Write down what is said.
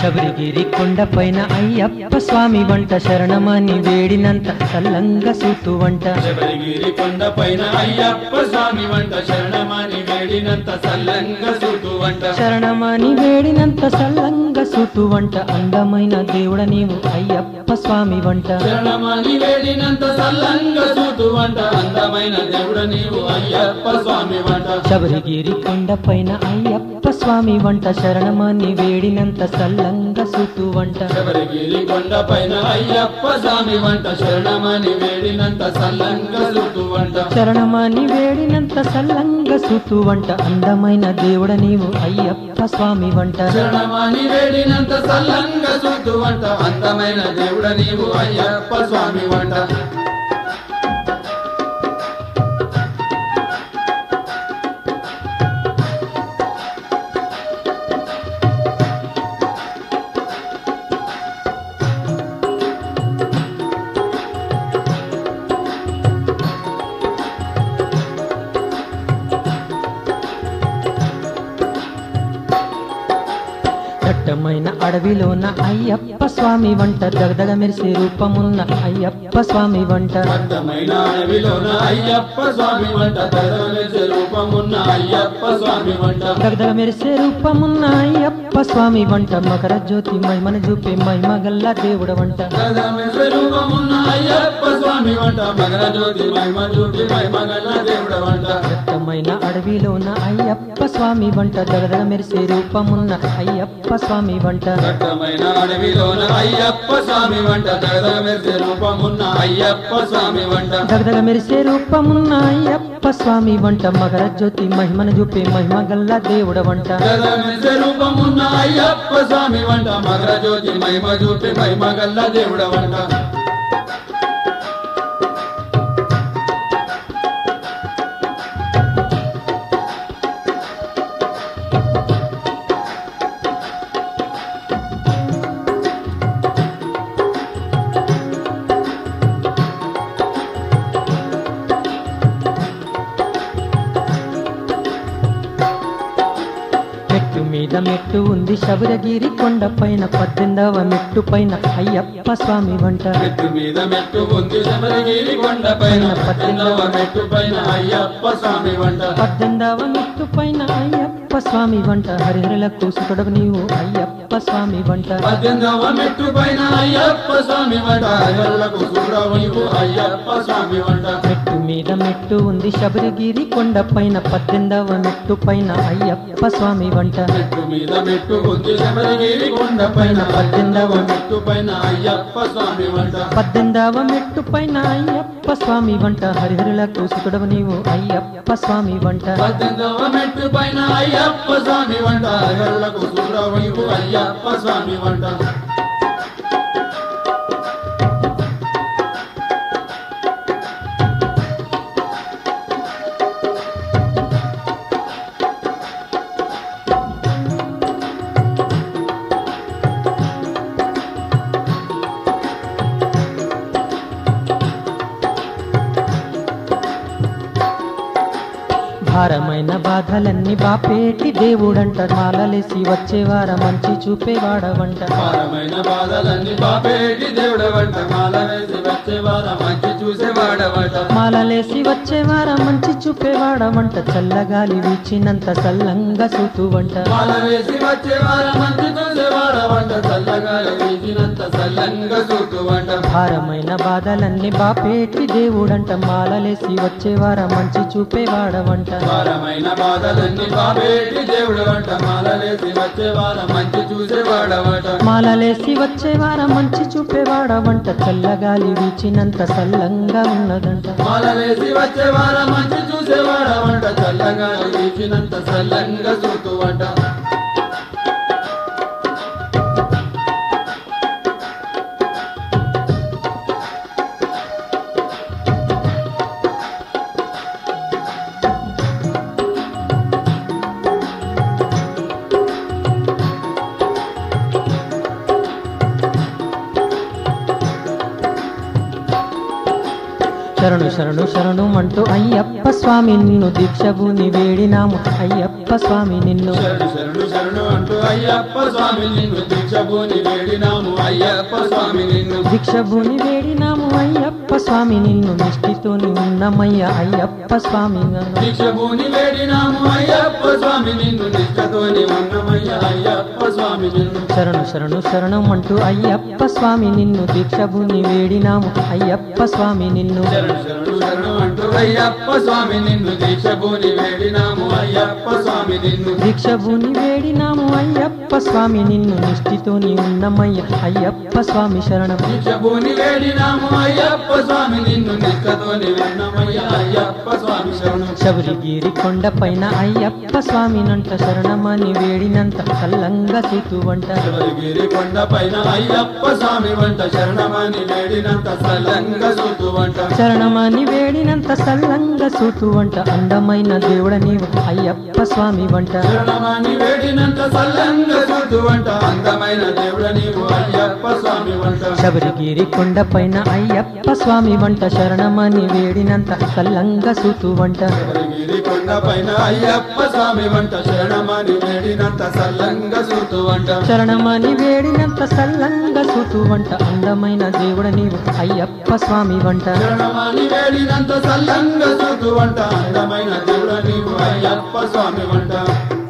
శబరిగిరి కొండపైన అయ్యప్ప స్వామి వంట శరణమని వేడినంత సల్లంగా సూతు వంట శబరిగిరి కొండ పైన అయ్యప్ప స్వామి వంట శరణమని వేడినంత సల్లంగా సూటు వంట శరణమని వేడినంత సల్లంగా సూతు వంట అందమైన దేవుడ నీవు అయ్యప్ప స్వామి వంట శరణమని వేడినంత సల్లంగా సూటు వంట అందమైన దేవుడ నీవు అయ్యప్ప స్వామి వంట శబరిగిరి కొండపైన అయ్యప్ప స్వామి వంట శరణమని వేడినంత సల్లంగా సూతు వంట శబరిగిరి కొండ పైన అయ్యప్ప స్వామి వంట శరణమని వేడినంత సల్లంగా సూటు వంట శరణమని వేడినంత సల్లంగా సూతు వంట అందమైన దేవుడ నీవు అయ్యప్ప స్వామి వంట శరణమని వేడినంత సల్లంగా సూటు వంట అందమైన దేవుడ నీవు అయ్యప్ప స్వామి వంట దట్టమైన అడవిలోన అయ్యప్ప స్వామి వంట దగదగ మెరిసే రూపమున్న అయ్యప్ప స్వామి వంట అర్థమైన అడవిలోన అయ్యప్ప స్వామి వంట తరవేసే రూపమున్న అయ్యప్ప స్వామి వంట దగదగ మెరిసే రూపమున్న అయ్యప్ప స్వామి వంట మకర జ్యోతి మహిమను చూపే మహిమ గల్ల దేవుడ వంట తరవేసే రూపమున్న అయ్యప్ప స్వామి వంట మగర జ్యోతి మహిమ చూపి మహిమ గల్ల దేవుడ వంట దట్టమైన అడవిలోన అయ్యప్ప స్వామి వంట దగదగ మెరిసే రూపమున్న అయ్యప్ప స్వామి వంట దట్టమైన అడవిలోన అయ్యప్ప స్వామి వంట తరవేసే రూపమున్న అయ్యప్ప స్వామి వంట దగదగ మెరిసే రూపమున్న అయ్యప్ప స్వామి వంట మకర జ్యోతి మహిమను చూపే మహిమ గల్ల దేవుడ వంట తరవేసే రూపమున్న అయ్యప్ప స్వామి వంట మగర జ్యోతి మహిమ చూపి మహిమ గల్ల దేవుడ వంట మెట్టు మీద మెట్టు ఉంది శబరగిరి కొండ పైన పద్దెనిమిదవ మెట్టు పైన అయ్యప్ప స్వామి వంట మెట్టు మీద మెట్టు ఉంది శబరిగిరి కొండ పైన పద్దెనిమిదవ మెట్టు పైన అయ్యప్ప స్వామి వంట పద్దెనిమిదవ మెట్టు పైన అయ్యప్ప స్వామి వంట హరిహరులకు సుతుడవు నీవు అయ్యప్ప స్వామి వంట పద్దెనిమిదవ మెట్టు పైన అయ్యప్ప స్వామి వంట అయ్యలకు చూడవు నీవు అయ్యప్ప స్వామి వంట మెట్టు మీద మెట్టు ఉంది శబరిగిరి కొండ పైన పద్దెనిమిదవ మెట్టు పైన అయ్యప్ప స్వామి వంట మెట్టు మీద మెట్టు ఉంది శబరిగిరి కొండ పైన పద్దెనిమిదవ మెట్టు పైన అయ్యప్ప స్వామి వంట పద్దెనిమిదవ మెట్టు పైన అయ్యప్ప స్వామి వంట హరిహరులకు సుతుడవు నీవు అయ్యప్ప స్వామి వంట పద్దెనిమిదవ మెట్టు పైన అయ్యప్ప స్వామి వంట అయ్యలకు చూడవు నీవు అయ్యప్ప స్వామి వంట భారమైన బాధలన్నీ బాపేటి దేవుడంట మాలలేసి వచ్చేవార మంచి చూపేవాడవంట భారమైన బాధలన్నీ బాపేటి దేవుడ వంట మాల వేసి వచ్చేవార మంచి చూసేవాడవంట మాలలేసి వచ్చేవార మంచి చూపేవాడవంట చల్లగాలి వీచినంత సల్లంగా సూతువంట మాల వేసి వచ్చేవార మంచి చూసేవాడవంట చల్లగా వీసినంత సల్లంగా చూతువంట భారమైన బాధలన్నీ బాపేటి దేవుడంట మాలలేసి వచ్చేవార మంచి చూపేవాడవంట భారమైన బాధలన్నీ బాపేటి దేవుడు వంట మాల వేసి వచ్చేవార మంచి చూసేవాడవంట మాలలేసి వచ్చేవార మంచి చూపేవాడవంట చల్లగాలి వీచినంత సల్లంగా ఉన్నదంట మాల వేసి వచ్చేవార మంచి చూసేవాడవంట చల్లగా వీసినంత సల్లంగా చూతువంట శరణు శరణు శరణు అంటూ అయ్యప్ప స్వామి నిన్ను దీక్షభూని వేడినాము అయ్యప్ప స్వామి నిన్ను శరణు శరణు శరణు అంటూ అయ్యప్ప స్వామి నిన్ను దీక్షభూని వేడినాము అయ్యప్ప స్వామి నిన్ను దీక్షభూని వేడినాము అయ్యప్ప స్వామి నిన్ను నిష్ఠితోని ఉన్నమయ్య అయ్యప్ప స్వామి నన్ను. దీక్షభూని వేడినాము అయ్యప్ప స్వామి నిన్ను నిష్టతోని ఉన్నమయ్య అయ్యప్ప స్వామి నిన్ను శరణు శరణు శరణం అంటూ అయ్యప్ప స్వామి నిన్ను దీక్షభూని వేడినాము అయ్యప్ప స్వామి నిన్ను శరణు శరణు శరణు అంటూ అయ్యప్ప స్వామి నిన్ను దీక్షభూని వేడినాము అయ్యప్ప స్వామి నిన్ను దీక్షభూని వేడినాము అయ్యప్ప స్వామి నిన్ను నిష్ఠితోని ఉన్నమయ్య అయ్యప్ప స్వామి శరణం దీక్షభూని వేడినాము అయ్యప్ప స్వామి నిన్ను నిష్టతోని ఉన్నమయ్య అయ్యప్ప స్వామి శరణు శబరిగిరి కొండ పైన అయ్యప్ప స్వామి నంట శరణమని వేడినంత కల్లంగా వంట శబరిగిరి కొండ పైన అయ్యప్ప స్వామి వంట శరణమని వేడినంత సల్లంగా సూతు వంట శరణమని వేడినంత సల్లంగా వంట అందమైన దేవుడ నీవు అయ్యప్ప స్వామి వంట శరణమని వేడినంత సల్లంగా సూతు వంట అందమైన దేవుడ నీవు అయ్యప్ప స్వామి వంట శబరిగిరి కొండ పైన అయ్యప్ప స్వామి వంట శరణమని వేడినంత కల్లంగా వంట శబరిగిరి కొండ పైన అయ్యప్ప స్వామి వంట శరణమని వేడినంత సల్లంగా సూతు వంట శరణమని వేడినంత సల్లంగా వంట అందమైన దేవుడ నీవు అయ్యప్ప స్వామి వంట శరణమని వేడినంత సల్లంగా సూతు వంట అందమైన దేవుడ నీవు అయ్యప్ప స్వామి వంట